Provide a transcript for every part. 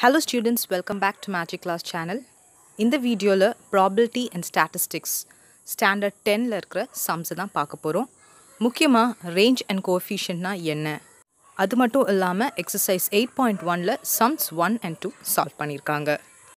Hello students, welcome back to Magic Class channel. இந்த வீடியோவில் probability and statistics standard டென்னில் இருக்கிற சம்ஸை தான் பார்க்க போகிறோம் முக்கியமாக ரேஞ்ச் அண்ட் கோஎஃபிஷியன்ட்னா என்ன அது மட்டும் இல்லாமல் எக்ஸசைஸ் எயிட் பாயிண்ட் ஒனில் sums one and two solve பண்ணியிருக்காங்க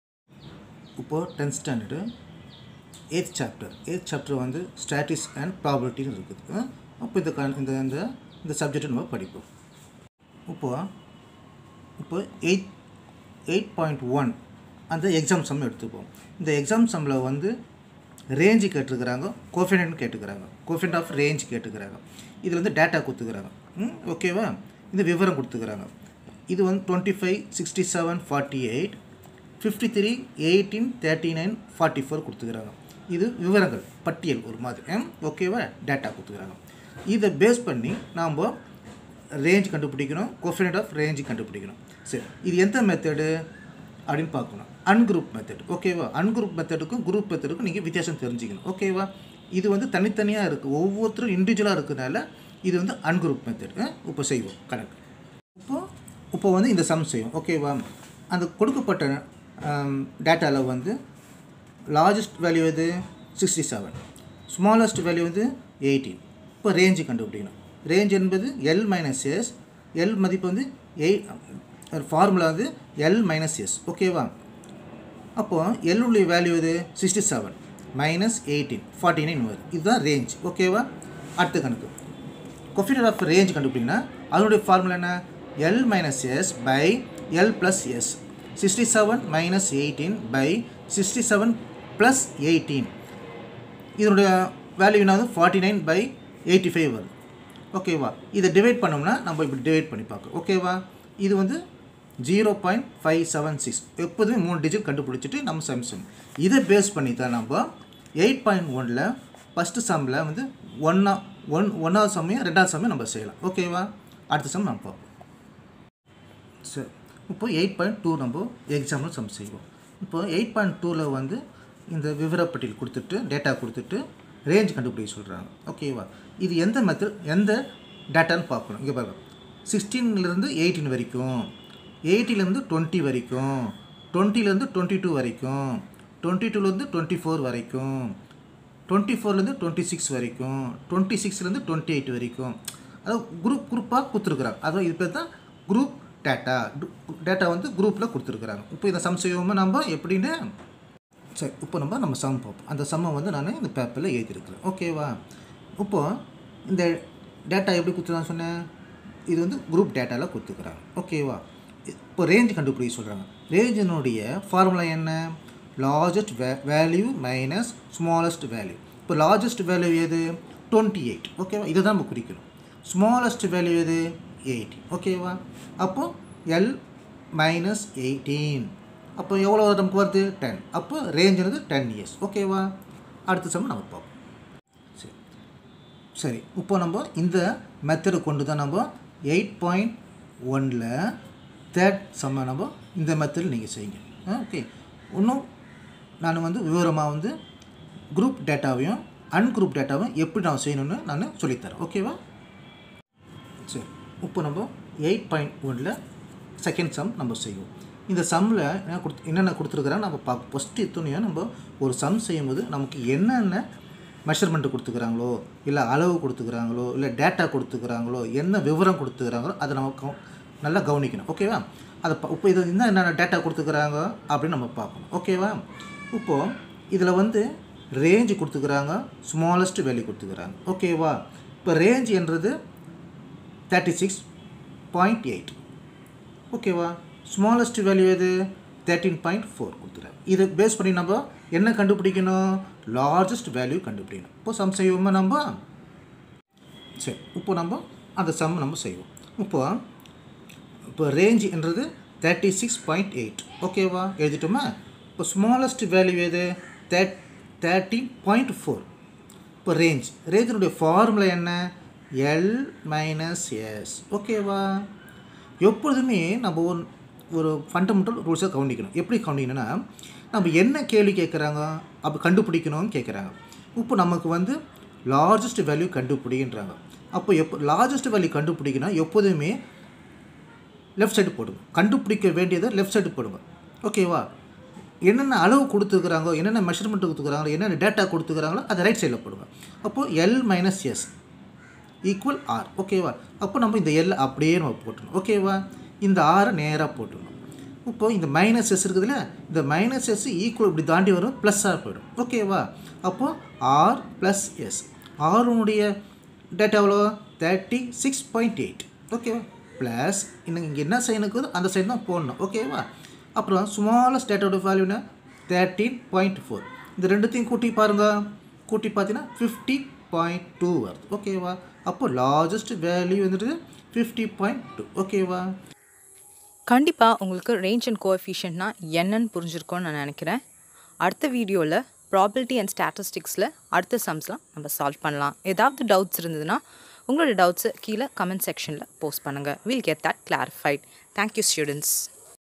இப்போது tenth standard eighth chapter eighth chapter வந்து ஸ்டாட்டிஸ் அண்ட் ப்ராபபிலிட்டின்னு இருக்குது அப்போ இந்த கா இந்த இந்த இந்த சப்ஜெக்டை நம்ம படிப்போம் இப்போது இப்போ எயிட் எயிட் பாயிண்ட் ஒன் அந்த எக்ஸாம் சம் எடுத்துப்போம் இந்த எக்ஸாம் சம்மில் வந்து ரேஞ்சு கேட்டிருக்கிறாங்க கோஃபிடென்ட் கேட்டுக்கிறாங்க கோஃபிடென்ட் ஆஃப் ரேஞ்ச் கேட்டுக்கிறாங்க இதில் வந்து டேட்டா கொடுத்துக்கிறாங்க ம் ஓகேவா இந்த விவரம் கொடுத்துக்கிறாங்க இது வந்து twenty five sixty seven forty eight fifty three eighteen thirty nine forty four கொடுத்துக்கிறாங்க இது விவரங்கள் பட்டியல் ஒரு மாதிரி ம் ஓகேவா டேட்டா கொடுத்துக்கிறாங்க இதை பேஸ் பண்ணி நாம் ரேஞ்ச் கண்டுபிடிக்கணும் கோஃபினட் ஆஃப் ரேஞ்ச் கண்டுபிடிக்கணும் சரி இது எந்த மெத்தடு அப்படின்னு பார்க்கணும் அன்குரூப் மெத்தட் ஓகேவா அன்குரூப் மெத்தடுக்கும் குரூப் மெத்தடுக்கும் நீங்கள் வித்தியாசம் தெரிஞ்சுக்கணும் ஓகேவா இது வந்து தனித்தனியாக இருக்குது ஒவ்வொருத்தரும் இண்டிவிஜுவலாக இருக்கிறதுனால இது வந்து அன்குரூப் மெத்தட் இப்போ செய்வோம் கணக்கு இப்போ இப்போ வந்து இந்த சம் செய்யும் ஓகேவா அந்த கொடுக்கப்பட்ட டேட்டாவில் வந்து லார்ஜஸ்ட் வேல்யூ எது சிக்ஸ்டி செவன் ஸ்மாலஸ்ட் வேல்யூ வந்து எயிட்டீன் இப்போ ரேஞ்சு கண்டுபிடிக்கணும் ரேஞ்ச் என்பது எல் மைனஸ் எஸ் எல் மதிப்பு வந்து எயிட் ஃபார்முலா வந்து எல் மைனஸ் எஸ் ஓகேவா அப்போது எல்லுடைய வேல்யூ இது sixty seven minus eighteen forty nine வருது இதுதான் ரேஞ்ச் ஓகேவா அடுத்த கணக்கு கொஃபிடர் ஆஃப் ரேஞ்ச் கண்டுபிடிங்கன்னா அதனுடைய ஃபார்முலா என்ன L minus S by L plus S sixty seven minus eighteen by sixty seven plus eighteen இதனுடைய வேல்யூ என்ன forty nine by eighty five வருது ஓகேவா இதை டிவைட் பண்ணோம்னா நம்ம இப்படி டிவைட் பண்ணி பார்க்குறோம் ஓகேவா இது வந்து zero point five seven six எப்போதுமே மூணு டிஜிட் கண்டுபிடிச்சிட்டு நம்ம சம் சம் இதை பேஸ் பண்ணி தான் நம்ம எயிட் பாயிண்ட் ஒனில் ஃபஸ்ட்டு சம்மில் வந்து ஒன்றா ஒன் ஒன்றாவது சமயம் ரெண்டாவது சமயம் நம்ம செய்யலாம் ஓகேவா அடுத்த சம் நம்ம பார்ப்போம் சரி இப்போ எயிட் பாயிண்ட் டூ நம்ம எக்ஸாம்பிள் சம் செய்வோம் இப்போ எயிட் பாயிண்ட் டூவில் வந்து இந்த விவரப்பட்டியல் கொடுத்துட்டு டேட்டா கொடுத்துட்டு ரேஞ்ச் கண்டுபிடிக்க சொல்கிறாங்க ஓகேவா இது எந்த மெத்தட் எந்த டேட்டான்னு பார்க்கணும் இங்கே பாருங்கள் சிக்ஸ்டீன்லேருந்து எயிட்டீன் வரைக்கும் எயிட்டிலேருந்து டுவெண்ட்டி வரைக்கும் டுவெண்ட்டிலேருந்து டுவெண்ட்டி டூ வரைக்கும் டுவெண்ட்டி டூலேருந்து டுவெண்ட்டி ஃபோர் வரைக்கும் டுவெண்ட்டி ஃபோர்லேருந்து டுவெண்ட்டி சிக்ஸ் வரைக்கும் டுவெண்ட்டி சிக்ஸ்லேருந்து டுவெண்ட்டி எயிட் வரைக்கும் அதாவது குரூப் குரூப்பாக கொடுத்துருக்குறாங்க அதாவது இது பேர் தான் குரூப் டேட்டா டேட்டா வந்து குரூப்பில் கொடுத்துருக்குறாங்க இப்போ இந்த சம் செய்வோமா நம்ம எப்படின்னு சரி இப்போ நம்ம நம்ம சம் பார்ப்போம் அந்த சம்மை வந்து நான் இந்த பேப்பரில் எழுதியிருக்கிறேன் ஓகேவா இப்போது இந்த டேட்டா எப்படி கொடுத்துருக்காங்க சொன்னேன் இது வந்து குரூப் டேட்டாவில் கொடுத்துக்கிறாங்க ஓகேவா இப்போ ரேஞ்ச் கண்டுபிடிக்க சொல்கிறாங்க ரேஞ்சினுடைய ஃபார்முலா என்ன லார்ஜஸ்ட் வே வேல்யூ மைனஸ் ஸ்மாலஸ்ட் வேல்யூ இப்போ லார்ஜஸ்ட் வேல்யூ எது டுவெண்ட்டி எயிட் ஓகேவா இதை தான் நம்ம குறிக்கணும் ஸ்மாலஸ்ட் வேல்யூ எது எயிட்டி ஓகேவா அப்போது எல் மைனஸ் எயிட்டீன் அப்போ எவ்வளோ நமக்கு வருது டென் அப்போ ரேஞ்சுறது டென் இயர்ஸ் ஓகேவா அடுத்த சம் நம்ம பார்ப்போம் சரி சரி இப்போ நம்ம இந்த மெத்தடை கொண்டு தான் நம்ம எயிட் பாயிண்ட் ஒனில் தேர்ட் சம்ம நம்ம இந்த மெத்தடில் நீங்கள் செய்யுங்க ஓகே இன்னும் நான் வந்து விவரமாக வந்து குரூப் டேட்டாவையும் அன்குரூப் டேட்டாவையும் எப்படி நான் செய்யணும்னு நான் சொல்லித்தரேன் ஓகேவா சரி இப்போ நம்ம எயிட் பாயிண்ட் ஒனில் செகண்ட் சம் நம்ம செய்வோம் இந்த சம்மில் என்ன கொடுத்து என்னென்ன கொடுத்துருக்குறாங்க நம்ம பார்க்க ஃபஸ்ட்டு எத்தனையும் நம்ம ஒரு சம் செய்யும்போது நமக்கு என்னென்ன மெஷர்மெண்ட்டு கொடுத்துக்கிறாங்களோ இல்லை அளவு கொடுத்துக்கிறாங்களோ இல்லை டேட்டா கொடுத்துக்கிறாங்களோ என்ன விவரம் கொடுத்துக்கிறாங்களோ அதை நம்ம கவ நல்லா கவனிக்கணும் ஓகேவா அதை இப்போ இது இன்னும் என்னென்ன டேட்டா கொடுத்துக்கிறாங்க அப்படின்னு நம்ம பார்க்கணும் ஓகேவா இப்போது இதில் வந்து ரேஞ்சு கொடுத்துக்கிறாங்க ஸ்மாலஸ்ட் வேல்யூ கொடுத்துக்கிறாங்க ஓகேவா இப்போ ரேஞ்ச் என்றது தேர்ட்டி சிக்ஸ் பாயிண்ட் எயிட் ஓகேவா ஸ்மாலஸ்ட் வேல்யூ எது தேர்ட்டீன் பாயிண்ட் ஃபோர் கொடுத்துறாங்க இதை பேஸ் பண்ணி நம்ம என்ன கண்டுபிடிக்கணும் லார்ஜஸ்ட் வேல்யூ கண்டுபிடிக்கணும் இப்போ சம் செய்வோமா நம்ம சரி இப்போ நம்ம அந்த சம் நம்ம செய்வோம் இப்போ இப்போ ரேஞ்ச் என்றது தேர்ட்டி சிக்ஸ் பாயிண்ட் எயிட் ஓகேவா எழுதிட்டோமா இப்போ ஸ்மாலஸ்ட் வேல்யூ எது தேர்ட் தேர்ட்டீன் பாயிண்ட் ஃபோர் இப்போ ரேஞ்ச் ரேஞ்சினுடைய ஃபார்முலா என்ன எல் மைனஸ் எஸ் ஓகேவா எப்பொழுதுமே நம்ம ஒரு ஒரு ஃபண்டமெண்டல் ரூல்ஸை கவனிக்கணும் எப்படி கவனிக்கணும்னா நம்ம என்ன கேள்வி கேட்குறாங்க அப்போ கண்டுபிடிக்கணும்னு கேட்குறாங்க இப்போ நமக்கு வந்து லார்ஜஸ்ட் வேல்யூ கண்டுபிடின்றாங்க அப்போ எப்போ லார்ஜஸ்ட் வேல்யூ கண்டுபிடிக்கணும் எப்போதுமே லெஃப்ட் சைடு போடுங்க கண்டுபிடிக்க வேண்டியதை லெஃப்ட் சைடு போடுங்க ஓகேவா என்னென்ன அளவு கொடுத்துருக்குறாங்களோ என்னென்ன மெஷர்மெண்ட் கொடுத்துக்கிறாங்களோ என்னென்ன டேட்டா கொடுத்துக்கிறாங்களோ அதை ரைட் சைடில் போடுங்க அப்போது L minus S equal R ஓகேவா அப்போ நம்ம இந்த எல் அப்படியே நம்ம போட்டணும் ஓகேவா இந்த ஆரை நேராக போட்டுடணும் இப்போது இந்த மைனஸ் எஸ் இருக்குதுல்ல இந்த மைனஸ் எஸ் ஈக்குவல் இப்படி தாண்டி வரும் ப்ளஸ்ஸாக போயிடும் ஓகேவா அப்போது ஆர் ப்ளஸ் எஸ் ஆருனுடைய டேட்டா எவ்வளோ தேர்ட்டி சிக்ஸ் பாயிண்ட் எயிட் ஓகேவா ப்ளஸ் இன்னும் இங்கே என்ன சைன் இருக்குதோ அந்த சைடு தான் போடணும் ஓகேவா அப்புறம் ஸ்மாலஸ்ட் டேட்டாவோட வேல்யூனா தேர்ட்டீன் பாயிண்ட் ஃபோர் இந்த ரெண்டுத்தையும் கூட்டி பாருங்கள் கூட்டி பார்த்தீங்கன்னா ஃபிஃப்டி பாயிண்ட் டூ வருது ஓகேவா அப்போ லார்ஜஸ்ட் வேல்யூ வந்துட்டு ஃபிஃப்டி பாயிண்ட் டூ ஓகேவா கண்டிப்பாக உங்களுக்கு ரேஞ்ச் அண்ட் கோஎஃபிஷியன்ட்னா என்னன்னு புரிஞ்சிருக்கோன்னு நான் நினைக்கிறேன் அடுத்த வீடியோவில் ப்ராபிலிட்டி அண்ட் ஸ்டாட்டிஸ்டிக்ஸில் அடுத்த சம்ஸ்லாம் நம்ம சால்வ் பண்ணலாம் ஏதாவது டவுட்ஸ் இருந்ததுன்னா உங்களோட டவுட்ஸை கீழே கமெண்ட் செக்ஷனில் போஸ்ட் பண்ணுங்கள் will get that clarified thank you students